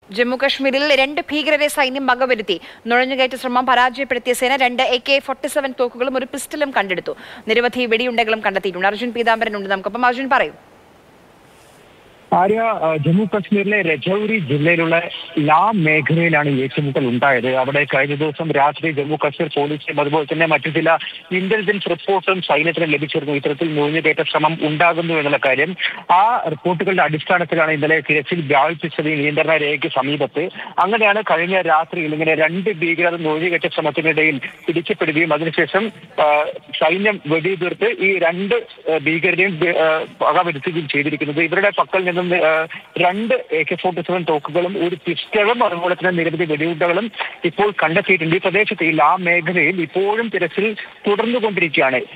ജമ്മു കശ്മീരിൽ രണ്ട് ഭീകരരെ സൈന്യം വകവരുത്തി നുഴഞ്ഞുകയറ്റ ശ്രമം പരാജയപ്പെടുത്തിയ സേന രണ്ട് എ കെ ഫോർട്ടി സെവൻ തോക്കുകളും ഒരു പിസ്റ്റലും കണ്ടെടുത്തു നിരവധി വെടിയുണ്ടകളും കണ്ടെത്തിയിട്ടുണ്ട് അർജുൻ പീതാംബരൻ ഉണ്ട് നമുക്കൊപ്പം അർജുൻ പറയൂ ആര്യ ആ, ജമ്മു കാശ്മീരിലെ രജൌരി ജില്ലയിലുള്ള ലാം മേഖലയിലാണ് ഏറ്റുമുട്ടൽ ഉണ്ടായത് അവിടെ കഴിഞ്ഞ ദിവസം രാത്രി ജമ്മു കാശ്മീർ പോലീസും അതുപോലെ തന്നെ മറ്റു ചില ഇന്റലിജൻസ് റിപ്പോർട്ടും സൈന്യത്തിന് ലഭിച്ചിരുന്നു ഇത്തരത്തിൽ നുഴഞ്ഞുകയറ്റ ശ്രമം ഉണ്ടാകുന്നു എന്നുള്ള കാര്യം ആ റിപ്പോർട്ടുകളുടെ അടിസ്ഥാനത്തിലാണ് ഇന്നലെ തിരച്ചിൽ വ്യാപിപ്പിച്ചത് ഈ നിയന്ത്രണ രേഖയ്ക്ക് സമീപത്ത് അങ്ങനെയാണ് കഴിഞ്ഞ രാത്രിയിൽ ഇങ്ങനെ രണ്ട് ഭീകരർ നുഴഞ്ഞുകയറ്റ ശ്രമത്തിനിടയിൽ പിടിക്കപ്പെടുകയും അതിനുശേഷം ആ, സൈന്യം വെടിയുതിർത്ത് ഈ രണ്ട് ആ, ഭീകരരെയും ആ, വകവരുത്തുകയും ചെയ്തിരിക്കുന്നത് ഇവരുടെ പക്കൽ നിന്നും ആ, രണ്ട് എ കെ ഫോർട്ടി സെവൻ തോക്കുകളും ഒരു പിസ്റ്റളും അതുപോലെ തന്നെ നിരവധി വെടിയുണ്ടകളും ഇപ്പോൾ കണ്ടെത്തിയിട്ടുണ്ട് ഈ പ്രദേശത്ത് ഈ ലാ മേഖലയിൽ ഇപ്പോഴും തിരച്ചിൽ തുടർന്നുകൊണ്ടിരിക്കുകയാണ്